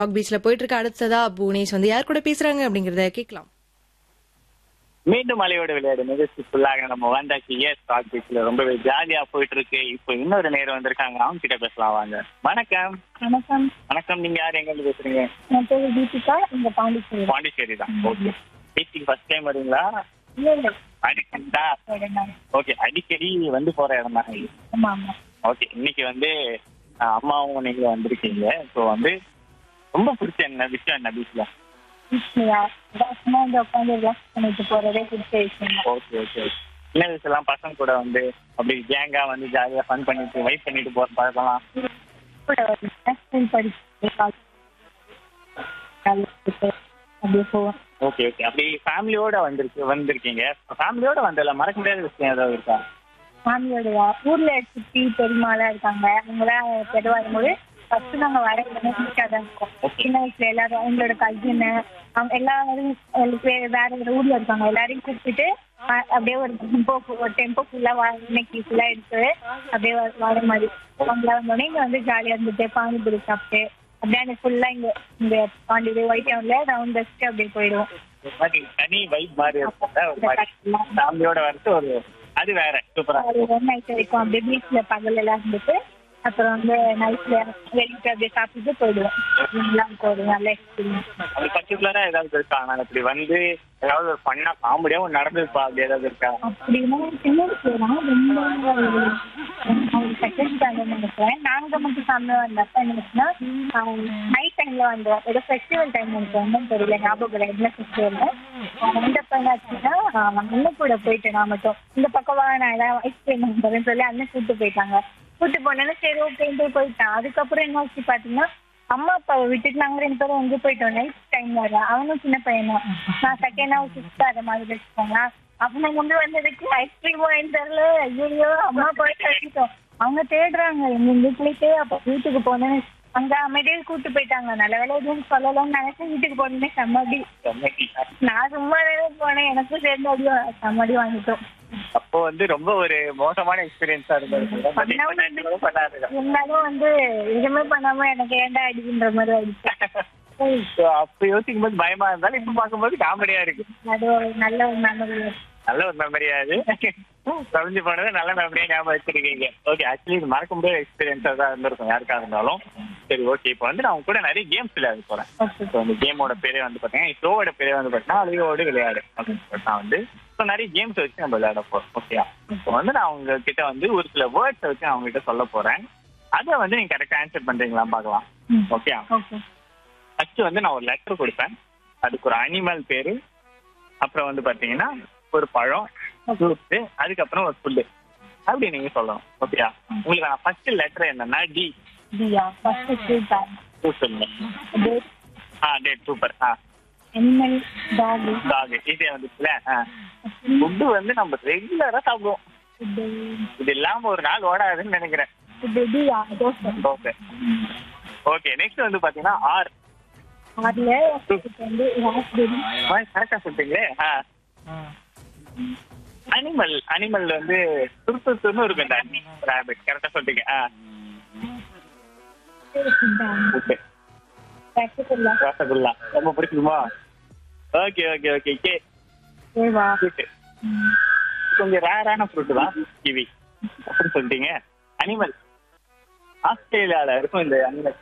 Rock பீச்ல போயிட்டு இருக்க அடுத்ததா புவனேஷ் வந்து யார் கூட பேசுறாங்க அப்படிங்கறத கேட்கலாம் மீண்டும் மலையோட விளையாடு நிகழ்ச்சி ஃபுல்லாக நம்ம வந்தாச்சு எஸ் ராக் பீச்ல ரொம்பவே ஜாலியா போயிட்டு இருக்கு இப்போ இன்னொரு நேரம் வந்திருக்காங்க அவங்க கிட்ட பேசலாம் வாங்க வணக்கம் வணக்கம் வணக்கம் நீங்க யார் எங்க இருந்து பேசுறீங்க என் பேரு தீபிகா இந்த பாண்டிச்சேரி பாண்டிச்சேரி தான் ஓகே பீச்சுக்கு ஃபர்ஸ்ட் டைம் வரீங்களா இல்ல இல்ல அடிக்கடிதா வேண்டாம். ஓகே அடிக்கடி வந்து போற இடம் தான் இது. ஆமா ஆமா ஓகே இன்னைக்கு வந்து அஹ், அம்மாவும் நீங்க வந்திருக்கீங்க ஸோ வந்து ரொம்ப பிடிச்ச என்ன விஷயம் என்ன பீச்ல வீட்லயா சும்மா இந்த உட்காந்து ரிலாக்ஸ் பண்ணிட்டு போறதே பிடிச்ச விஷயம் தான். ஓகே ஓகே சின்ன வயசுலாம் பசங்க கூட வந்து அப்படி கேங்கா வந்து ஜாலியா ஃபன் பண்ணிட்டு வைப் பண்ணிட்டு போற பழக்கலாம் கூட ஒரு ஸ்கூல் படிச்சு college படிச்சுட்டு அப்படியே போவோம் ஓகே ஓகே அப்படி ஃபேமிலியோட வந்திருக்கு வந்திருக்கீங்க ஃபேமிலியோட வந்தல மறக்க முடியாத விஷயம் ஏதாவது இருக்கா ஃபேமிலியோடயா ஊர்ல சித்தி பெரியமாலாம் இருக்காங்க அவங்களாம் பெருவா வரும்போது ஃபர்ஸ்ட் நாங்க வர எல்லாமே பீச்சா தான் இருக்கோம் சின்ன வயசுல எல்லாரும் அவங்களோட கசின் அவங்க எல்லாரும் வே- வேற வேற ஊர்ல இருக்காங்க எல்லாரையும் கூப்பிட்டுட்டு அ- அப்படியே ஒரு டெம்போ ஒரு டெம்போ ஃபுல்லா இன்னைக்கு ஃபுல்லா எடுத்து அப்படியே வ- வர மாதிரி அவங்கள வந்தோடனே இங்க வந்து ஜாலியா இருந்துட்டு பானிபூரி சாப்பிட்டு அப்படியே அந்த ஃபுல்லா இங்க இந்த பாண்டிது ஒயிட் டவுன்ல ரவுண்ட் அடிச்சுட்டு அப்படியே போயிடுவோம் ஒரு மாதிரி தனி வைப் மாதிரி இருக்கும் ஒரு மாதிரி ஃபேமிலியோட வரது ஒரு அது வேற சூப்பரா ஒரு நைட் வரைக்கும் அப்படியே பீச்ல பகல் எல்லாம் இருந்துட்டு அப்புறம் வந்து நைட்ல வெளியிட்டு அப்படியே சாப்பிட்டுட்டு போயிடுவோம் எல்லாம் ஒரு நல்ல எக்ஸ்பீரியன்ஸ் அது பர்டிகுலரா ஏதாவது இருக்கா நான் இப்படி வந்து ஏதாவது ஒரு பண்ணா காமெடியாவும் நடந்திருப்பா அப்படி ஏதாவது இருக்கா அப்படின்னா சின்ன வயசுல ரொம்ப ஒரு செகண்ட் ஸ்டாண்டர்ட் நினைக்கிறேன் நாங்க மட்டும் சாமி வந்தப்ப என்ன ஆச்சுன்னா நைட் டைம்ல வந்தோம் ஏதோ ஃபெஸ்டிவல் டைம் எனக்கு ஒன்றும் தெரியல ஞாபகம் இல்லை என்ன ஃபெஸ்டிவல் வந்தப்ப என்ன ஆச்சுன்னா அண்ணன் கூட போயிட்டேன் நான் மட்டும் இந்த பக்கம் வா நான் ஏதாவது ஐஸ்கிரீம் வாங்குறேன்னு சொல்லி அண்ணன் கூட்டு போயிட்டாங்க கூட்டு போனேன்னா சரி ஓகேன்ட்டு போயிட்டான் அதுக்கப்புறம் என்ன ஆச்சு பாத்தீங்கன்னா அம்மா அப்பாவை விட்டுட்டு நாங்க ரெண்டு பேரும் எங்க போயிட்டோம் நைட் டைம் வர அவனும் சின்ன பையன் தான் நான் செகண்ட் ஹவுஸ் சிக்ஸ்த் அது மாதிரி வச்சுக்கோங்களேன் அப்ப நாங்க வந்து வந்ததுக்கு ஐஸ்கிரீம் வாங்கி தரல ஐயோ அம்மா போயிட்டு வச்சுட்டோம் அவங்க தேடுறாங்க எங்க வீட்டுலயே அப்ப வீட்டுக்கு போனேன்னு அங்க அமைதியாக கூட்டு போயிட்டாங்க நல்ல வேலை எதுவும் சொல்லலன்னு நினைச்சு வீட்டுக்கு போனோடனே செம்மடி நான் சும்மா தானே போனேன் எனக்கும் சேர்ந்து அடி வா- செம்மடி வாங்கிட்டோம் அப்போ வந்து ரொம்ப ஒரு மோசமான எக்ஸ்பீரியன்ஸா இருந்திருக்கும் But இப்ப நினைச்சு கூட பண்ணாது இருந்தாலும் வந்து எதுவுமே பண்ணாம எனக்கு ஏன்டா அடிக்கின்ற மாதிரி ஆயிடுச்சு So, அப்ப யோசிக்கும் போது பயமா இருந்தாலும் இப்ப பார்க்கும்போது காமெடியா இருக்கு அது ஒரு நல்ல ஒரு மெமரி நல்ல ஒரு மெமரியா அது தொலைஞ்சு போனது நல்ல மெமரியா ஞாபகம் வச்சிருக்கீங்க ஓகே ஆக்சுவலி இது மறக்க முடியாத எக்ஸ்பீரியன்ஸா தான் இருந்திருக்கும் யாருக்கா இருந்தாலும் சரி ஓகே இப்போ வந்து நான் உங்க கூட நிறைய கேம்ஸ் விளையாட போறேன் ஓகே ஸோ இந்த கேமோட பேரே வந்து பாத்தீங்கன்னா ஷோவோட பேரே வந்து பாத்தீங்கன்னா அழிவோடு விளையாடு அப்படின்னு சொல்லிட்டு நான் வந்து ஸோ நிறைய கேம்ஸ் வச்சு நம்ம விளையாட போறோம் ஓகேயா இப்போ வந்து நான் உங்க கிட்ட வந்து ஒரு சில வேர்ட்ஸ் வச்சு நான் உங்ககிட்ட சொல்ல போறேன் அதை வந்து நீங்க கரெக்டா ஆன்சர் பண்றீங்களா பார்க்கலாம் ம். ஓகே ஓகே ஃபர்ஸ்ட் வந்து நான் ஒரு லெட்டர் கொடுப்பேன் அதுக்கு ஒரு அனிமல் பேரு அப்புறம் வந்து பாத்தீங்கன்னா ஒரு பழம் ஃப்ரூட்ஸ் அதுக்கப்புறம் ஒரு ஃபுட்டு அப்படி நீங்க சொல்லணும் ஓகேயா உங்களுக்கு நான் ஃபர்ஸ்ட் லெட்டர் என்னன்னா D Diya first super two சொல்லுங்க டேட் ஆ டேட் சூப்பர் ஆ எம்எல் டாக் டாக் இதே வந்துச்சுல ஆ ஃபுட்டு வந்து நம்ம ரெகுலரா சாப்பிடுவோம் இது இல்லாம ஒரு நாள் ஓடாதுன்னு நினைக்கிறேன் Diya dosa okay okay next வந்து பாத்தீங்கன்னா ஆர் அதுல வந்து ராஸ்பெரி கரெக்டா சொல்லிட்டீங்களே ஆ அனிமல் அனிமல் வந்து துருத்துன்னு இருக்கும் இந்த ரேபிட் கரெக்டா சொல்லிட்டீங்க ஆ ஓகே ரசகுல்லா ரசகுல்லா ரொம்ப பிடிக்குமா okay okay okay K Deva fruit கொஞ்சம் ரேரான ஃப்ரூட் தான் கிவி அப்படின்னு சொல்லிட்டீங்க அனிமல் ஆஸ்திரேலியால இருக்கும் இந்த அனிமல்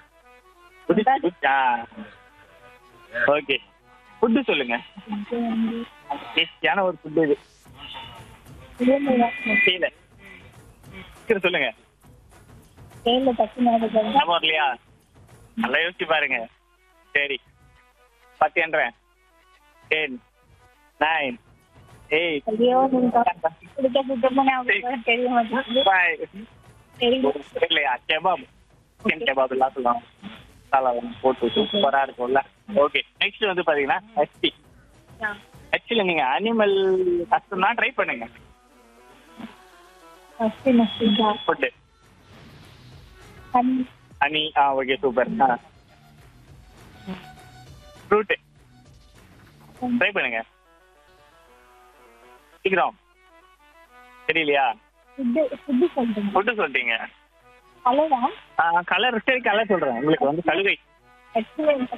ஓகே ஃபுட்டு சொல்லுங்க டேஸ்டியான ஒரு ஃபுட் இது கீழே சீக்கிரம் சொல்லுங்க தேயில பச்சை மிளகாய் ஞாபகம் வரலையா நல்லா யோசிச்சு பாருங்க சரி பத்துன்றேன் டென் நைன் எயிட் ஐயோ நீங்க குடிக்க சுத்தமா ஞாபகம் தெரிய மாட்டேங்குது ஃபைவ் தெரியும் இல்லையா கெபாப் சிக்கன் கெபாப் எல்லாம் சொல்லலாம் மசாலா எல்லாம் போட்டு சூப்பரா இருக்கும்ல ஓகே நெக்ஸ்ட் வந்து பாத்தீங்கன்னா ஹச்டி ஆக்சுவலி நீங்க அனிமல் கஷ்டம்னா ட்ரை பண்ணுங்க ஃபர்ஸ்ட் நஸ்டிங்கா ஃபுட்டு தண்ணி அனி ஆ ஓகே சூப்பர் ஆ ஃப்ரூட்டு ட்ரை பண்ணுங்க சீக்கிரம் தெரியலையா ஃபுட்டு ஃபுட்டு சொல்றீங்க ஃபுட்டு சொல்லிட்டீங்க கலரா கலர் சரி கலர் சொல்றேன் உங்களுக்கு வந்து கழுதை எக்ஸ்பீரியன்ஸ்